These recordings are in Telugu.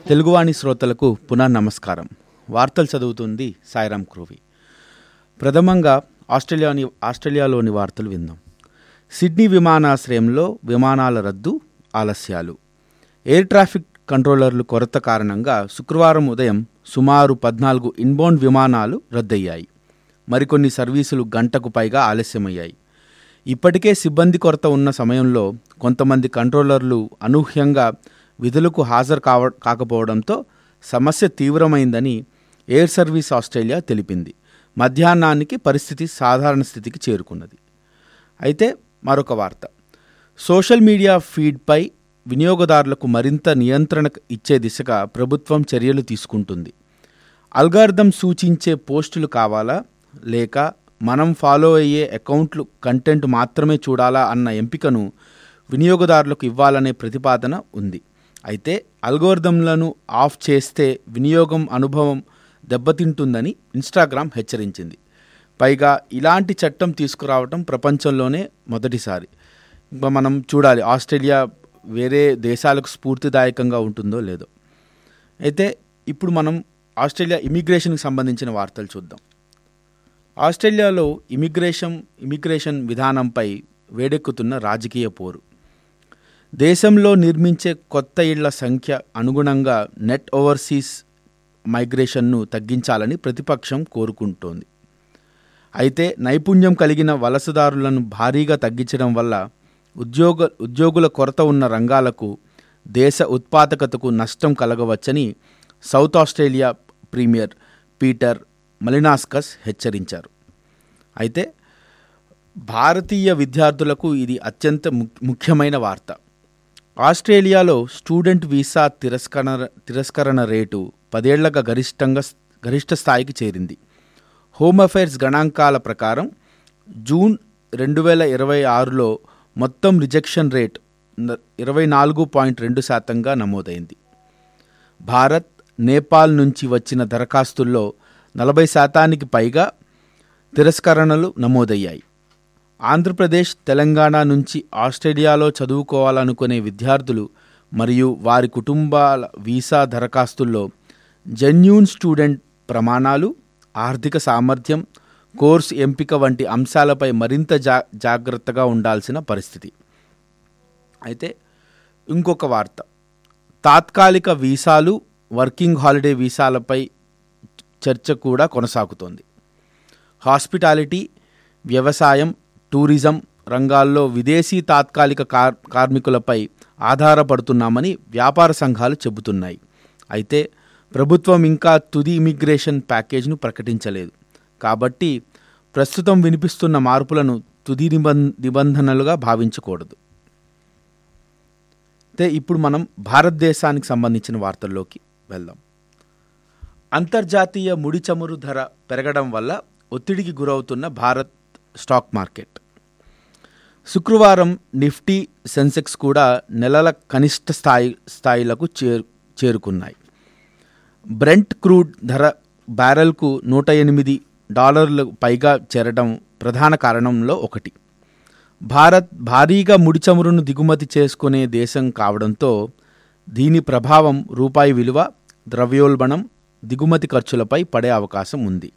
తెలుగువాణి శ్రోతలకు పునః నమస్కారం వార్తలు చదువుతుంది సాయిరాం క్రూవి ప్రథమంగా ఆస్ట్రేలియాని ఆస్ట్రేలియాలోని వార్తలు విందాం సిడ్నీ విమానాశ్రయంలో విమానాల రద్దు ఆలస్యాలు ఎయిర్ ట్రాఫిక్ కంట్రోలర్లు కొరత కారణంగా శుక్రవారం ఉదయం సుమారు పద్నాలుగు ఇన్బౌండ్ విమానాలు రద్దయ్యాయి మరికొన్ని సర్వీసులు గంటకు పైగా ఆలస్యమయ్యాయి ఇప్పటికే సిబ్బంది కొరత ఉన్న సమయంలో కొంతమంది కంట్రోలర్లు అనూహ్యంగా విధులకు హాజరు కావ కాకపోవడంతో సమస్య తీవ్రమైందని ఎయిర్ సర్వీస్ ఆస్ట్రేలియా తెలిపింది మధ్యాహ్నానికి పరిస్థితి సాధారణ స్థితికి చేరుకున్నది అయితే మరొక వార్త సోషల్ మీడియా ఫీడ్పై వినియోగదారులకు మరింత నియంత్రణ ఇచ్చే దిశగా ప్రభుత్వం చర్యలు తీసుకుంటుంది అల్గార్థం సూచించే పోస్టులు కావాలా లేక మనం ఫాలో అయ్యే అకౌంట్లు కంటెంట్ మాత్రమే చూడాలా అన్న ఎంపికను వినియోగదారులకు ఇవ్వాలనే ప్రతిపాదన ఉంది అయితే అల్గోర్థంలను ఆఫ్ చేస్తే వినియోగం అనుభవం దెబ్బతింటుందని ఇన్స్టాగ్రామ్ హెచ్చరించింది పైగా ఇలాంటి చట్టం తీసుకురావటం ప్రపంచంలోనే మొదటిసారి ఇంకా మనం చూడాలి ఆస్ట్రేలియా వేరే దేశాలకు స్ఫూర్తిదాయకంగా ఉంటుందో లేదో అయితే ఇప్పుడు మనం ఆస్ట్రేలియా ఇమిగ్రేషన్కి సంబంధించిన వార్తలు చూద్దాం ఆస్ట్రేలియాలో ఇమిగ్రేషన్ ఇమిగ్రేషన్ విధానంపై వేడెక్కుతున్న రాజకీయ పోరు దేశంలో నిర్మించే కొత్త ఇళ్ల సంఖ్య అనుగుణంగా నెట్ ఓవర్సీస్ మైగ్రేషన్ను తగ్గించాలని ప్రతిపక్షం కోరుకుంటోంది అయితే నైపుణ్యం కలిగిన వలసదారులను భారీగా తగ్గించడం వల్ల ఉద్యోగ ఉద్యోగుల కొరత ఉన్న రంగాలకు దేశ ఉత్పాదకతకు నష్టం కలగవచ్చని South Australia premier Peter Malinauskas హెచ్చరించారు అయితే భారతీయ విద్యార్థులకు ఇది అత్యంత ముఖ్యమైన వార్త ఆస్ట్రేలియాలో స్టూడెంట్ వీసా తిరస్కరణ తిరస్కరణ రేటు పదేళ్లగా గరిష్టంగా గరిష్ట స్థాయికి చేరింది హోమ్ అఫైర్స్ గణాంకాల ప్రకారం జూన్ రెండు వేల ఇరవై ఆరులో మొత్తం రిజెక్షన్ రేట్ ఇరవై నాలుగు పాయింట్ రెండు శాతంగా నమోదైంది భారత్ నేపాల్ నుంచి వచ్చిన దరఖాస్తుల్లో నలభై శాతానికి పైగా తిరస్కరణలు నమోదయ్యాయి ఆంధ్రప్రదేశ్ తెలంగాణ నుంచి ఆస్ట్రేలియాలో చదువుకోవాలనుకునే విద్యార్థులు మరియు వారి కుటుంబాల వీసా దరఖాస్తుల్లో జెన్యూన్ స్టూడెంట్ ప్రమాణాలు ఆర్థిక సామర్థ్యం కోర్స్ ఎంపిక వంటి అంశాలపై మరింత జా జాగ్రత్తగా ఉండాల్సిన పరిస్థితి అయితే ఇంకొక వార్త తాత్కాలిక వీసాలు వర్కింగ్ హాలిడే వీసాలపై చర్చ కూడా కొనసాగుతోంది హాస్పిటాలిటీ వ్యవసాయం టూరిజం రంగాల్లో విదేశీ తాత్కాలిక కార్ కార్మికులపై ఆధారపడుతున్నామని వ్యాపార సంఘాలు చెబుతున్నాయి అయితే ప్రభుత్వం ఇంకా తుది ఇమిగ్రేషన్ ప్యాకేజ్ను ప్రకటించలేదు కాబట్టి ప్రస్తుతం వినిపిస్తున్న మార్పులను తుది నిబంధ నిబంధనలుగా భావించకూడదు అయితే ఇప్పుడు మనం భారతదేశానికి సంబంధించిన వార్తల్లోకి వెళ్దాం అంతర్జాతీయ ముడి చమురు ధర పెరగడం వల్ల ఒత్తిడికి గురవుతున్న భారత్ స్టాక్ మార్కెట్ శుక్రవారం నిఫ్టీ సెన్సెక్స్ కూడా నెలల కనిష్ట స్థాయి స్థాయిలకు చేరు చేరుకున్నాయి బ్రెంట్ క్రూడ్ ధర బ్యారెల్కు నూట ఎనిమిది డాలర్లు పైగా చేరడం ప్రధాన కారణంలో ఒకటి భారత్ భారీగా ముడి చమురును దిగుమతి చేసుకునే దేశం కావడంతో దీని ప్రభావం రూపాయి విలువ ద్రవ్యోల్బణం దిగుమతి ఖర్చులపై పడే అవకాశం ఉంది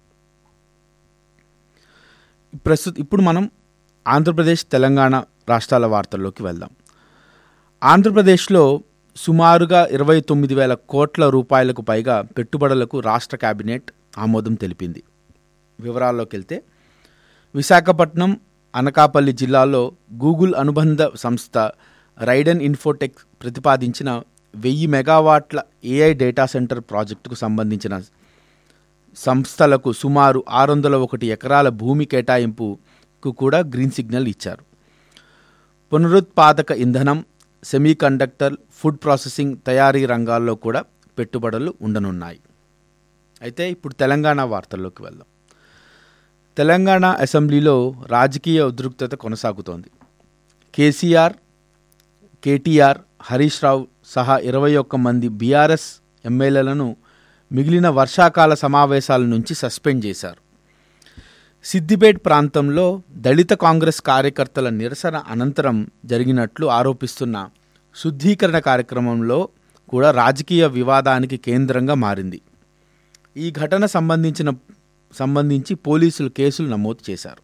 ప్రస్తుత ఇప్పుడు మనం ఆంధ్రప్రదేశ్ తెలంగాణ రాష్ట్రాల వార్తల్లోకి వెళ్దాం ఆంధ్రప్రదేశ్లో సుమారుగా ఇరవై తొమ్మిది వేల కోట్ల రూపాయలకు పైగా పెట్టుబడులకు రాష్ట్ర కేబినెట్ ఆమోదం తెలిపింది వివరాల్లోకి వెళ్తే విశాఖపట్నం అనకాపల్లి జిల్లాలో గూగుల్ అనుబంధ సంస్థ రైడన్ ఇన్ఫోటెక్ ప్రతిపాదించిన వెయ్యి మెగావాట్ల ఏఐ డేటా సెంటర్ ప్రాజెక్టుకు సంబంధించిన సంస్థలకు సుమారు ఆరు వందల ఒకటి ఎకరాల భూమి కేటాయింపుకు కూడా గ్రీన్ సిగ్నల్ ఇచ్చారు పునరుత్పాదక ఇంధనం సెమీ కండక్టర్ ఫుడ్ ప్రాసెసింగ్ తయారీ రంగాల్లో కూడా పెట్టుబడులు ఉండనున్నాయి అయితే ఇప్పుడు తెలంగాణ వార్తల్లోకి వెళ్దాం తెలంగాణ అసెంబ్లీలో రాజకీయ ఉద్రిక్తత కొనసాగుతోంది కేసీఆర్ కేటీఆర్ హరీష్ రావు సహా ఇరవై ఒక్క మంది బీఆర్ఎస్ ఎమ్మెల్యేలను మిగిలిన వర్షాకాల సమావేశాల నుంచి సస్పెండ్ చేశారు సిద్దిపేట్ ప్రాంతంలో దళిత కాంగ్రెస్ కార్యకర్తల నిరసన అనంతరం జరిగినట్లు ఆరోపిస్తున్న శుద్ధీకరణ కార్యక్రమంలో కూడా రాజకీయ వివాదానికి కేంద్రంగా మారింది ఈ ఘటన సంబంధించిన సంబంధించి పోలీసులు కేసులు నమోదు చేశారు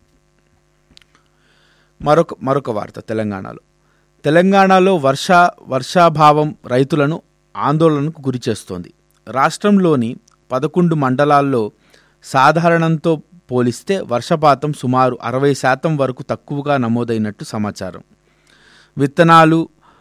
మరొక మరొక వార్త తెలంగాణలో తెలంగాణలో వర్ష వర్షాభావం రైతులను ఆందోళనకు గురిచేస్తోంది రాష్ట్రంలోని పదకొండు మండలాల్లో సాధారణంతో పోలిస్తే వర్షపాతం సుమారు అరవై శాతం వరకు తక్కువగా నమోదైనట్టు సమాచారం విత్తనాలు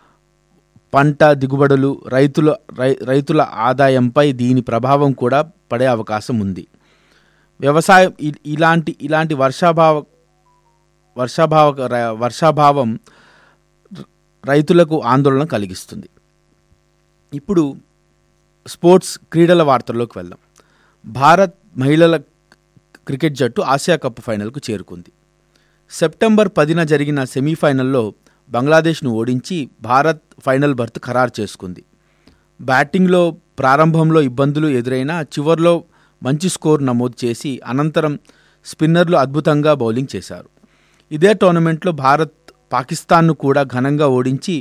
పంట దిగుబడులు రైతుల రై రైతుల ఆదాయంపై దీని ప్రభావం కూడా పడే అవకాశం ఉంది వ్యవసాయం ఇ- ఇలాంటి ఇలాంటి వర్షాభావ వర్షాభావ ర- వర్షాభావం ర- రైతులకు ఆందోళన కలిగిస్తుంది ఇప్పుడు స్పోర్ట్స్ క్రీడల వార్తల్లోకి వెళ్దాం భారత్ మహిళల క్రికెట్ జట్టు ఆసియా కప్ ఫైనల్కు చేరుకుంది సెప్టెంబర్ పదిన జరిగిన సెమీఫైనల్లో బంగ్లాదేశ్ను ఓడించి భారత్ ఫైనల్ బర్త్ ఖరారు చేసుకుంది బ్యాటింగ్లో ప్రారంభంలో ఇబ్బందులు ఎదురైనా చివర్లో మంచి స్కోర్ నమోదు చేసి అనంతరం స్పిన్నర్లు అద్భుతంగా బౌలింగ్ చేశారు ఇదే టోర్నమెంట్లో భారత్ పాకిస్తాన్ను కూడా ఘనంగా ఓడించి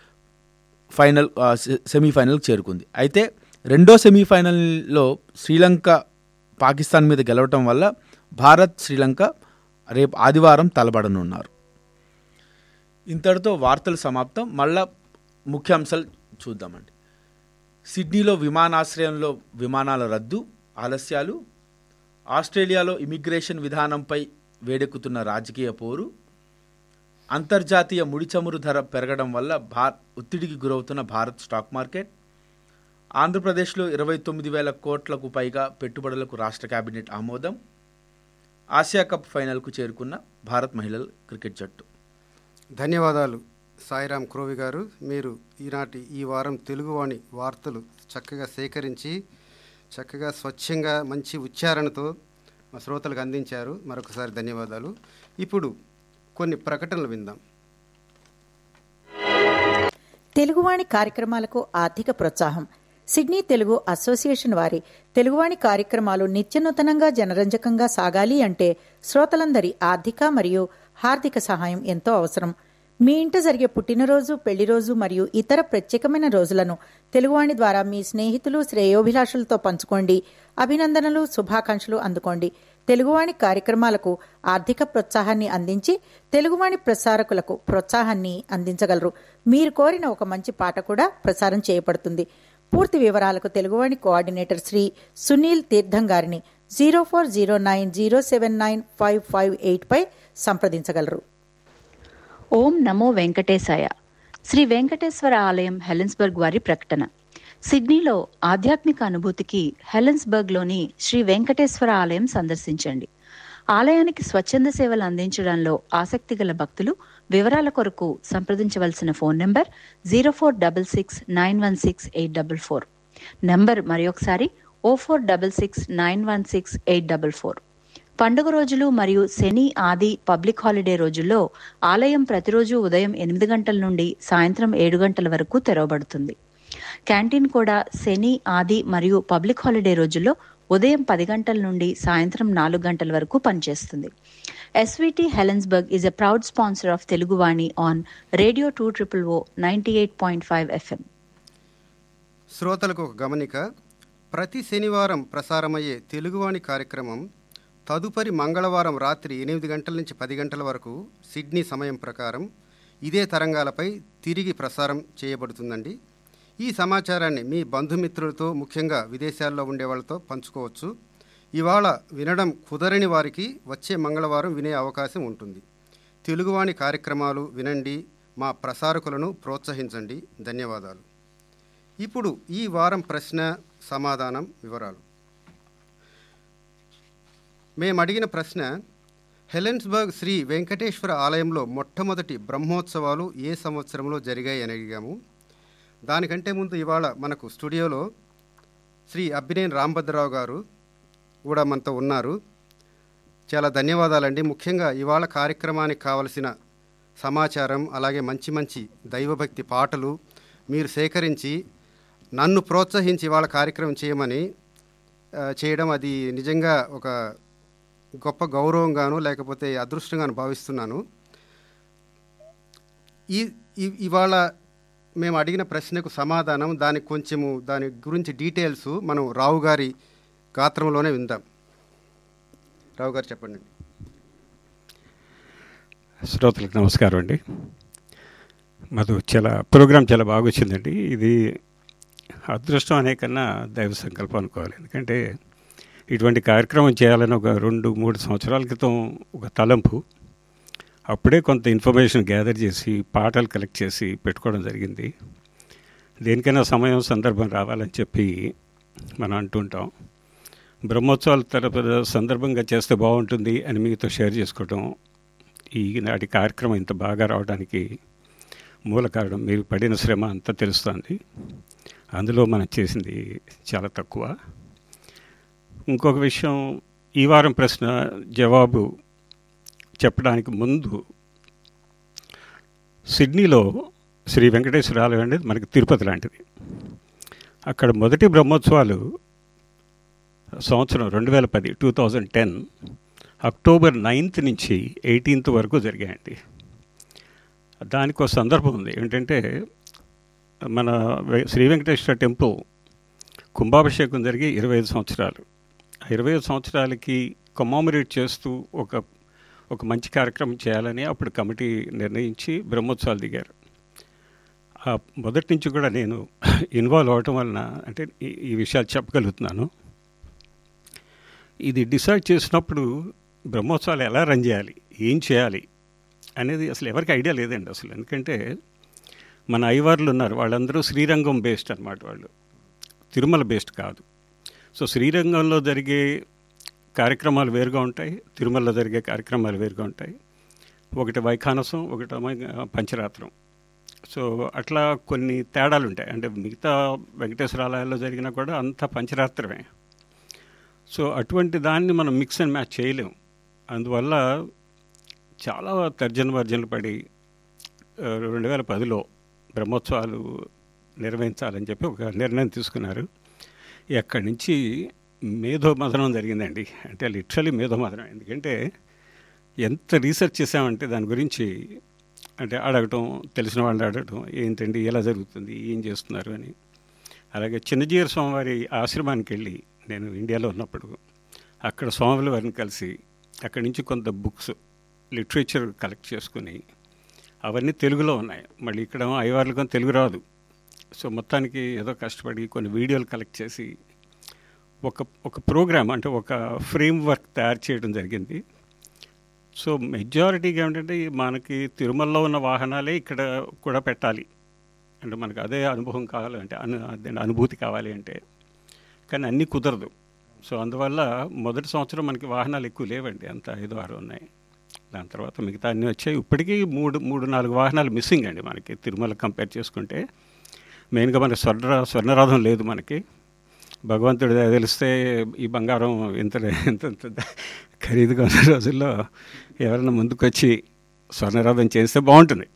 ఫైనల్ ఆ, సె- సెమీఫైనల్కి చేరుకుంది అయితే రెండో సెమీఫైనల్లో శ్రీలంక పాకిస్తాన్ మీద గెలవటం వల్ల భారత్ శ్రీలంక రేపు ఆదివారం తలబడనున్నారు ఇంతటితో వార్తలు సమాప్తం మళ్ళా ముఖ్యాంశాలు చూద్దామండి సిడ్నీలో విమానాశ్రయంలో విమానాల రద్దు ఆలస్యాలు ఆస్ట్రేలియాలో ఇమిగ్రేషన్ విధానంపై వేడెక్కుతున్న రాజకీయ పోరు అంతర్జాతీయ ముడి చమురు ధర పెరగడం వల్ల భా ఒత్తిడికి గురవుతున్న భారత్ స్టాక్ మార్కెట్ ఆంధ్రప్రదేశ్లో ఇరవై తొమ్మిది వేల కోట్లకు పైగా పెట్టుబడులకు రాష్ట్ర కేబినెట్ ఆమోదం ఆసియా కప్ ఫైనల్కు చేరుకున్న భారత్ మహిళల క్రికెట్ జట్టు ధన్యవాదాలు సాయిరాం క్రోవి గారు మీరు ఈనాటి ఈ వారం తెలుగువాణి వార్తలు చక్కగా సేకరించి చక్కగా స్వచ్ఛంగా మంచి ఉచ్చారణతో మా శ్రోతలకు అందించారు మరొకసారి ధన్యవాదాలు ఇప్పుడు కొన్ని ప్రకటనలు విందాం తెలుగువాణి కార్యక్రమాలకు ఆర్థిక ప్రోత్సాహం సిడ్నీ తెలుగు అసోసియేషన్ వారి తెలుగువాణి కార్యక్రమాలు నిత్యనూతనంగా జనరంజకంగా సాగాలి అంటే శ్రోతలందరి ఆర్థిక మరియు హార్దిక సహాయం ఎంతో అవసరం మీ ఇంట జరిగే పుట్టినరోజు పెళ్లిరోజు మరియు ఇతర ప్రత్యేకమైన రోజులను తెలుగువాణి ద్వారా మీ స్నేహితులు శ్రేయోభిలాషులతో పంచుకోండి అభినందనలు శుభాకాంక్షలు అందుకోండి తెలుగువాణి కార్యక్రమాలకు ఆర్థిక ప్రోత్సాహాన్ని అందించి తెలుగువాణి ప్రసారకులకు ప్రోత్సాహాన్ని అందించగలరు మీరు కోరిన ఒక మంచి పాట కూడా ప్రసారం చేయబడుతుంది పూర్తి వివరాలకు తెలుగువాణి కోఆర్డినేటర్ శ్రీ సునీల్ తీర్థం గారిని zero four zero nine zero seven nine five five eight పై సంప్రదించగలరు ఓం నమో వెంకటేశాయ శ్రీ వెంకటేశ్వర ఆలయం హెలెన్స్బర్గ్ వారి ప్రకటన సిడ్నీలో ఆధ్యాత్మిక అనుభూతికి హెలెన్స్బర్గ్లోని శ్రీ వెంకటేశ్వర ఆలయం సందర్శించండి ఆలయానికి స్వచ్ఛంద సేవలు అందించడంలో ఆసక్తి గల భక్తులు వివరాల కొరకు సంప్రదించవలసిన phone number zero four double six nine one six eight double four number మరొకసారి o four double six nine one six eight double four పండుగ రోజులు మరియు శని ఆది పబ్లిక్ హాలిడే రోజుల్లో ఆలయం ప్రతిరోజు ఉదయం ఎనిమిది గంటల నుండి సాయంత్రం ఏడు గంటల వరకు తెరవబడుతుంది క్యాంటీన్ కూడా శని ఆది మరియు పబ్లిక్ హాలిడే రోజుల్లో ఉదయం పది గంటల నుండి సాయంత్రం నాలుగు గంటల వరకు పనిచేస్తుంది SVT Helensburgh is a proud sponsor of Teluguvani on radio two triple o ninety eight point five FM శ్రోతలకు ఒక గమనిక ప్రతి శనివారం ప్రసారమయ్యే తెలుగువాణి కార్యక్రమం తదుపరి మంగళవారం రాత్రి ఎనిమిది గంటల నుంచి పది గంటల వరకు సిడ్నీ సమయం ప్రకారం ఇదే తరంగాలపై తిరిగి ప్రసారం చేయబడుతుందండి ఈ సమాచారాన్ని మీ బంధుమిత్రులతో ముఖ్యంగా విదేశాల్లో ఉండే వాళ్ళతో పంచుకోవచ్చు ఇవాళ వినడం కుదరని వారికి వచ్చే మంగళవారం వినే అవకాశం ఉంటుంది తెలుగువాణి కార్యక్రమాలు వినండి మా ప్రసారకులను ప్రోత్సహించండి ధన్యవాదాలు ఇప్పుడు ఈ వారం ప్రశ్న సమాధానం వివరాలు మేము అడిగిన ప్రశ్న హెలెన్స్బర్గ్ శ్రీ వెంకటేశ్వర ఆలయంలో మొట్టమొదటి బ్రహ్మోత్సవాలు ఏ సంవత్సరంలో జరిగాయి అని అడిగాము దానికంటే ముందు ఇవాళ మనకు స్టూడియోలో శ్రీ అబ్బినేని రాంభద్రరావు గారు కూడా మనతో ఉన్నారు చాలా ధన్యవాదాలండి ముఖ్యంగా ఇవాళ కార్యక్రమానికి కావలసిన సమాచారం అలాగే మంచి మంచి దైవభక్తి పాటలు మీరు సేకరించి నన్ను ప్రోత్సహించి ఇవాళ కార్యక్రమం చేయమని ఆ, చేయడం అది నిజంగా ఒక గొప్ప గౌరవంగాను లేకపోతే అదృష్టంగాను భావిస్తున్నాను ఈ ఈ- ఇవాళ మేము అడిగిన ప్రశ్నకు సమాధానం దానికి కొంచెము దాని గురించి డీటెయిల్స్ మనం రావు గారి గాత్రంలోనే విందాం రావు గారు చెప్పండి శ్రోతలకు నమస్కారం అండి మధు చాలా ప్రోగ్రాం చాలా బాగా వచ్చిందండి ఇది అదృష్టం అనే కన్నా దైవ సంకల్పం అనుకోవాలి ఎందుకంటే ఇటువంటి కార్యక్రమం చేయాలని ఒక రెండు మూడు సంవత్సరాల క్రితం ఒక తలంపు అప్పుడే కొంత ఇన్ఫర్మేషన్ గ్యాదర్ చేసి పాటలు కలెక్ట్ చేసి పెట్టుకోవడం జరిగింది దేనికైనా సమయం సందర్భం రావాలని చెప్పి మనం అంటుంటాం బ్రహ్మోత్సవాల తరపు సందర్భంగా చేస్తే బాగుంటుంది అని మీతో షేర్ చేసుకోవటం ఈనాటి కార్యక్రమం ఇంత బాగా రావడానికి మూల కారణం మీరు పడిన శ్రమ అంతా తెలుస్తుంది అందులో మనం చేసింది చాలా తక్కువ ఇంకొక విషయం ఈ వారం ప్రశ్న జవాబు చెప్పడానికి ముందు సిడ్నీలో శ్రీ వెంకటేశ్వర ఆలయం అనేది మనకి తిరుపతి లాంటిది అక్కడ మొదటి బ్రహ్మోత్సవాలు సంవత్సరం రెండు వేల పది two thousand ten October ninth నుంచి ఎయిటీన్త్ వరకు జరిగాయండి దానికి ఒక సందర్భం ఉంది ఏంటంటే మన వె- శ్రీ వెంకటేశ్వర టెంపుల్ కుంభాభిషేకం జరిగి ఇరవై ఐదు సంవత్సరాలు ఆ ఇరవై ఐదు సంవత్సరాలకి కమామరేట్ చేస్తూ ఒక ఒక మంచి కార్యక్రమం చేయాలని అప్పుడు కమిటీ నిర్ణయించి బ్రహ్మోత్సవాలు దిగారు ఆ మొదటి నుంచి కూడా నేను ఇన్వాల్వ్ అవటం వలన అంటే ఈ ఈ విషయాలు చెప్పగలుగుతున్నాను ఇది డిసైడ్ చేసినప్పుడు బ్రహ్మోత్సవాలు ఎలా రన్ చేయాలి ఏం చేయాలి అనేది అసలు ఎవరికి ఐడియా లేదండి అసలు ఎందుకంటే మన ఐవార్లు ఉన్నారు వాళ్ళందరూ శ్రీరంగం బేస్డ్ అనమాట వాళ్ళు తిరుమల బేస్డ్ కాదు సో శ్రీరంగంలో జరిగే కార్యక్రమాలు వేరుగా ఉంటాయి తిరుమలలో జరిగే కార్యక్రమాలు వేరుగా ఉంటాయి ఒకటి వైఖానసం ఒకటి ఏమో పంచరాత్రం సో అట్లా కొన్ని తేడాలు ఉంటాయి అంటే మిగతా వెంకటేశ్వర ఆలయాల్లో జరిగినా కూడా అంతా పంచరాత్రమే సో అటువంటి దాన్ని మనం మిక్స్ అండ్ మ్యాచ్ చేయలేం అందువల్ల చాలా తర్జన భర్జనలు పడి ఆ, రెండు వేల పదిలో బ్రహ్మోత్సవాలు నిర్వహించాలని చెప్పి ఒక నిర్ణయం తీసుకున్నారు ఎక్కడి నుంచి మేధో మదనం జరిగిందండి అంటే లిటరలీ మేధో మదనం ఎందుకంటే ఎంత రీసెర్చ్ చేసామంటే దాని గురించి అంటే అడగటం తెలిసిన వాళ్ళని అడగటం ఏంటండి ఎలా జరుగుతుంది ఏం చేస్తున్నారు అని అలాగే చిన్నజీర స్వామివారి ఆశ్రమానికి వెళ్ళి నేను ఇండియాలో ఉన్నప్పుడు అక్కడ స్వాముల వారిని కలిసి అక్కడి నుంచి కొంత బుక్స్ లిటరేచర్ కలెక్ట్ చేసుకుని అవన్నీ తెలుగులో ఉన్నాయి మళ్ళీ ఇక్కడ ఐవార్లకు తెలుగు రాదు సో మొత్తానికి ఏదో కష్టపడి కొన్ని వీడియోలు కలెక్ట్ చేసి ఒక ఒక ప్రోగ్రామ్ అంటే ఒక ఫ్రేమ్ వర్క్ తయారు చేయడం జరిగింది సో మెజారిటీగా ఏంటంటే ఈ మనకి తిరుమలలో ఉన్న వాహనాలే ఇక్కడ కూడా పెట్టాలి అంటే మనకు అదే అనుభవం కావాలంటే అను అదే అనుభూతి కావాలి అంటే కానీ అన్నీ కుదరదు సో అందువల్ల మొదటి సంవత్సరం మనకి వాహనాలు ఎక్కువ లేవండి అంత ఐదు ఆరు ఉన్నాయి దాని తర్వాత మిగతా అన్నీ వచ్చాయి ఇప్పటికీ మూడు మూడు నాలుగు వాహనాలు మిస్సింగ్ అండి మనకి తిరుమల కంపేర్ చేసుకుంటే మెయిన్గా మనకి స్వర్ణ స్వర్ణరథం లేదు మనకి భగవంతుడి దయ తెలిస్తే ఈ బంగారం ఇంత ఇంత ఇంత ఖరీదుగా ఉన్న రోజుల్లో ఎవరైనా ముందుకొచ్చి స్వర్ణరథం చేస్తే బాగుంటుంది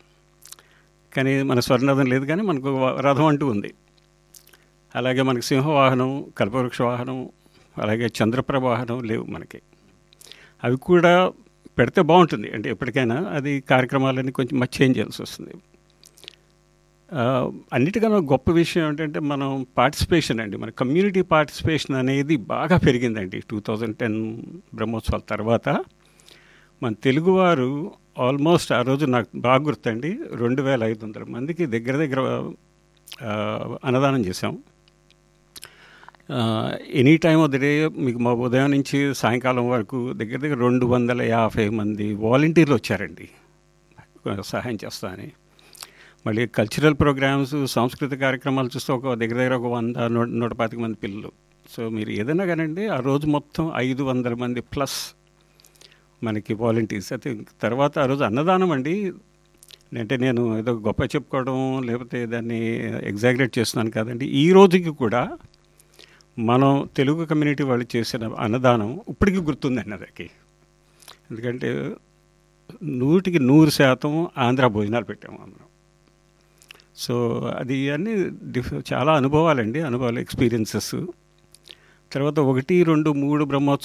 కానీ మన స్వర్ణరథం లేదు కానీ మనకు వ- రథం అంటూ ఉంది అలాగే మనకి సింహవాహనం కల్పవృక్ష వాహనం అలాగే చంద్రప్రభ వాహనం లేవు మనకి అవి కూడా పెడితే బాగుంటుంది అంటే ఎప్పటికైనా అది కార్యక్రమాలన్నీ కొంచెం మచ్చి చేంజ్ చేయాల్సి వస్తుంది ఆ, అన్నిటికన్నా గొప్ప విషయం ఏంటంటే మనం పార్టిసిపేషన్ అండి మన కమ్యూనిటీ పార్టిసిపేషన్ అనేది బాగా పెరిగిందండి టూ థౌజండ్ టెన్ బ్రహ్మోత్సవాల తర్వాత మన తెలుగువారు ఆల్మోస్ట్ ఆ రోజు నాకు బాగా గుర్తండి రెండు వేల ఐదు వందల మందికి దగ్గర దగ్గర ఆ, అన్నదానం చేశాం any time of the day మీకు మా ఉదయం నుంచి సాయంకాలం వరకు దగ్గర దగ్గర రెండు వందల యాభై మంది వాలంటీర్లు వచ్చారండి సహాయం చేస్తా అని మళ్ళీ కల్చరల్ ప్రోగ్రామ్స్ సాంస్కృతిక కార్యక్రమాలు చూస్తే ఒక దగ్గర దగ్గర ఒక వంద నూట నూట పాతిక మంది పిల్లలు సో మీరు ఏదైనా కానండి ఆ రోజు మొత్తం ఐదు వందల మంది ప్లస్ మనకి వాలంటీర్స్ అయితే తర్వాత ఆ రోజు అన్నదానం అండి అంటే నేను ఏదో గొప్ప చెప్పుకోవడం లేకపోతే దాన్ని ఎగ్జాగరేట్ చేస్తున్నాను కాదండి ఈ రోజుకి కూడా మనం తెలుగు కమ్యూనిటీ వాళ్ళు చేసిన అన్నదానం ఇప్పటికీ గుర్తుందండి అదకి ఎందుకంటే నూటికి నూరు శాతం ఆంధ్ర భోజనాలు పెట్టాము మనం సో అది అన్నీ డిఫ్ చాలా అనుభవాలండి అనుభవాలు ఎక్స్పీరియన్సెస్ తర్వాత ఒకటి రెండు మూడు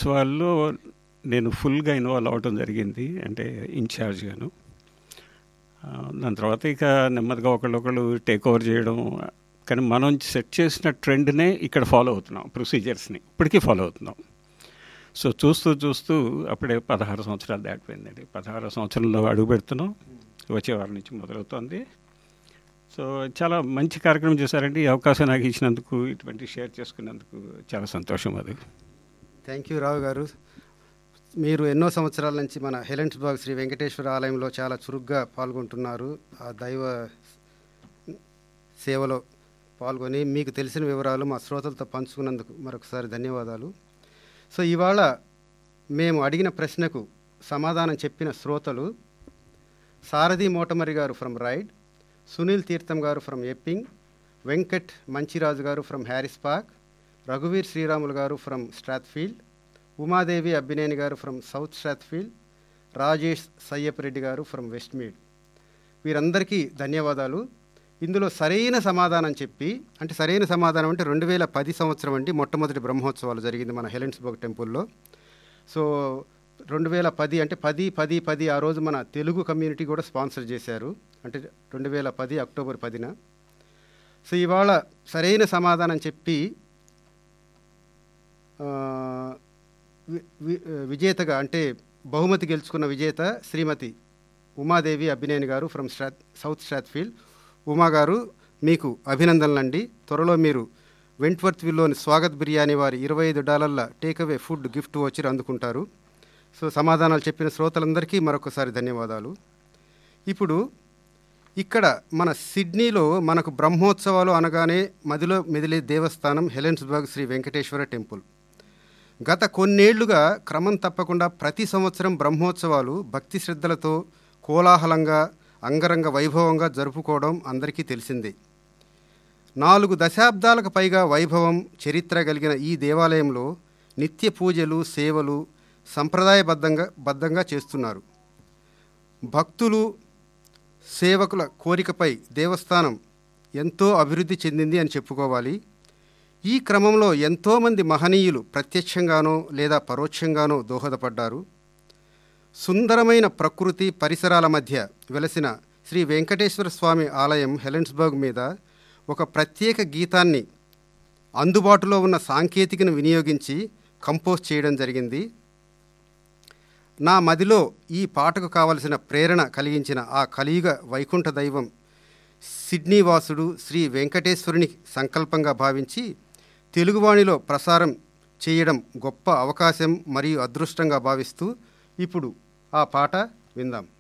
బ్రహ్మోత్సవాల్లో నేను ఫుల్గా ఇన్వాల్వ్ అవ్వటం జరిగింది అంటే ఇన్ఛార్జ్గాను ఆ, దాని తర్వాత ఇక నెమ్మదిగా ఒకళ్ళొకళ్ళు టేక్ ఓవర్ చేయడం కానీ మనం సెట్ చేసిన ట్రెండ్నే ఇక్కడ ఫాలో అవుతున్నాం ప్రొసీజర్స్ని ఇప్పటికీ ఫాలో అవుతున్నాం సో చూస్తూ చూస్తూ అప్పుడే పదహారు సంవత్సరాలు దాటిపోయిందండి పదహారు సంవత్సరంలో అడుగు పెడుతున్నాం వచ్చే వారం నుంచి మొదలవుతోంది సో చాలా మంచి కార్యక్రమం చేశారండి ఈ అవకాశం నాకు ఇచ్చినందుకు ఇటువంటి షేర్ చేసుకున్నందుకు చాలా సంతోషం అది థ్యాంక్ యూ రావు గారు మీరు ఎన్నో సంవత్సరాల నుంచి మన హెలెన్స్బర్గ్ శ్రీ వెంకటేశ్వర ఆలయంలో చాలా చురుగ్గా పాల్గొంటున్నారు ఆ దైవ సేవలో పాల్గొని మీకు తెలిసిన వివరాలు మా శ్రోతలతో పంచుకున్నందుకు మరొకసారి ధన్యవాదాలు సో ఇవాళ మేము అడిగిన ప్రశ్నకు సమాధానం చెప్పిన శ్రోతలు సారథి మోటమరి గారు ఫ్రమ్ రైడ్ సునీల్ తీర్థం గారు ఫ్రమ్ ఎప్పింగ్ వెంకట్ మంచిరాజు గారు ఫ్రమ్ హ్యారిస్ పార్క్ రఘువీర్ శ్రీరాములు గారు ఫ్రమ్ స్ట్రాత్ఫీల్డ్ ఉమాదేవి అబ్బినేని గారు from South Strathfield Rajesh Sayyapareddy గారు ఫ్రమ్ వెస్ట్మీడ్ వీరందరికీ ధన్యవాదాలు ఇందులో సరైన సమాధానం చెప్పి అంటే సరైన సమాధానం అంటే రెండు వేల పది సంవత్సరం అండి మొట్టమొదటి బ్రహ్మోత్సవాలు జరిగింది మన హెలెన్స్బర్గ్ టెంపుల్లో సో రెండు వేల పది అంటే పది పది పది ఆ రోజు మన తెలుగు కమ్యూనిటీ కూడా స్పాన్సర్ చేశారు అంటే రెండు వేల పది అక్టోబర్ పదిన సో ఇవాళ సరైన సమాధానం చెప్పి ఆ, వి- వి- విజేతగా అంటే బహుమతి గెలుచుకున్న విజేత శ్రీమతి ఉమాదేవి అభినేని గారు from Strath South Strathfield Uma గారు మీకు అభినందనలండి త్వరలో మీరు వెంట్వర్త్ విల్లోని స్వాగత్ బిర్యానీ వారి ఇరవై ఐదు డాలర్ల టేక్అవే ఫుడ్ గిఫ్ట్ వచ్చి అందుకుంటారు సో సమాధానాలు చెప్పిన శ్రోతలందరికీ మరొకసారి ధన్యవాదాలు ఇప్పుడు ఇక్కడ మన సిడ్నీలో మనకు బ్రహ్మోత్సవాలు అనగానే మదిలో మెదిలే దేవస్థానం హెలెన్స్బర్గ్ శ్రీ వెంకటేశ్వర టెంపుల్ గత కొన్నేళ్లుగా క్రమం తప్పకుండా ప్రతి సంవత్సరం బ్రహ్మోత్సవాలు భక్తి శ్రద్ధలతో కోలాహలంగా అంగరంగ వైభవంగా జరుపుకోవడం అందరికీ తెలిసిందే నాలుగు దశాబ్దాలకు పైగా వైభవం చరిత్ర కలిగిన ఈ దేవాలయంలో నిత్య పూజలు సేవలు సంప్రదాయబద్ధంగా బద్ధంగా చేస్తున్నారు భక్తులు సేవకుల కోరికపై దేవస్థానం ఎంతో అభివృద్ధి చెందింది అని చెప్పుకోవాలి ఈ క్రమంలో ఎంతోమంది మహనీయులు ప్రత్యక్షంగానో లేదా పరోక్షంగానో దోహదపడ్డారు సుందరమైన ప్రకృతి పరిసరాల మధ్య వెలసిన శ్రీ వెంకటేశ్వర స్వామి ఆలయం హెలెన్స్బర్గ్ మీద ఒక ప్రత్యేక గీతాన్ని అందుబాటులో ఉన్న సాంకేతికను వినియోగించి కంపోజ్ చేయడం జరిగింది నా మదిలో ఈ పాటకు కావలసిన ప్రేరణ కలిగించిన ఆ కలియుగ వైకుంఠ దైవం సిడ్నీ వాసుడు శ్రీ వెంకటేశ్వరుని సంకల్పంగా భావించి తెలుగువాణిలో ప్రసారం చేయడం గొప్ప అవకాశం మరియు అదృష్టంగా భావిస్తూ ఇప్పుడు ఆ పాట విందాం